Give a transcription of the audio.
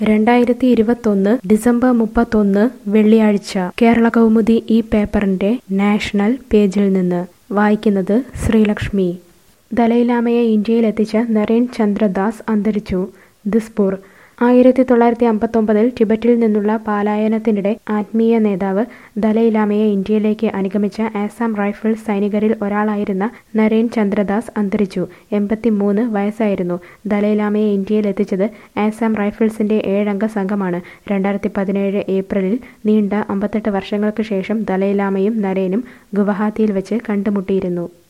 രണ്ടായിരത്തി ഇരുപത്തൊന്ന് ഡിസംബർ മുപ്പത്തൊന്ന് വെള്ളിയാഴ്ച കേരള കൗമുദി ഈ പേപ്പറിന്റെ നാഷണൽ പേജിൽ നിന്ന് വായിക്കുന്നത് ശ്രീലക്ഷ്മി ദലൈലാമയെ ഇന്ത്യയിലെത്തിച്ച നരേൻ ചന്ദ്രദാസ് അന്തരിച്ചു ദിസ്പൂർ ആയിരത്തി തൊള്ളായിരത്തി അമ്പത്തൊമ്പതിൽ ടിബറ്റിൽ നിന്നുള്ള പലായനത്തിനിടെ ആത്മീയ നേതാവ് ദലൈലാമയെ ഇന്ത്യയിലേക്ക് അനുഗമിച്ച ആസാം റൈഫിൾസ് സൈനികരിൽ ഒരാളായിരുന്ന നരേൻ ചന്ദ്രദാസ് അന്തരിച്ചു എൺപത്തിമൂന്ന് വയസ്സായിരുന്നു ദലൈലാമയെ ഇന്ത്യയിൽ എത്തിച്ചത് ആസാം റൈഫിൾസിന്റെ ഏഴംഗ സംഘമാണ് രണ്ടായിരത്തി പതിനേഴ് ഏപ്രിലിൽ നീണ്ട അമ്പത്തെട്ട് വർഷങ്ങൾക്ക് ശേഷം ദലൈലാമയും നരേനും ഗുവഹാത്തിയിൽ വെച്ച് കണ്ടുമുട്ടിയിരുന്നു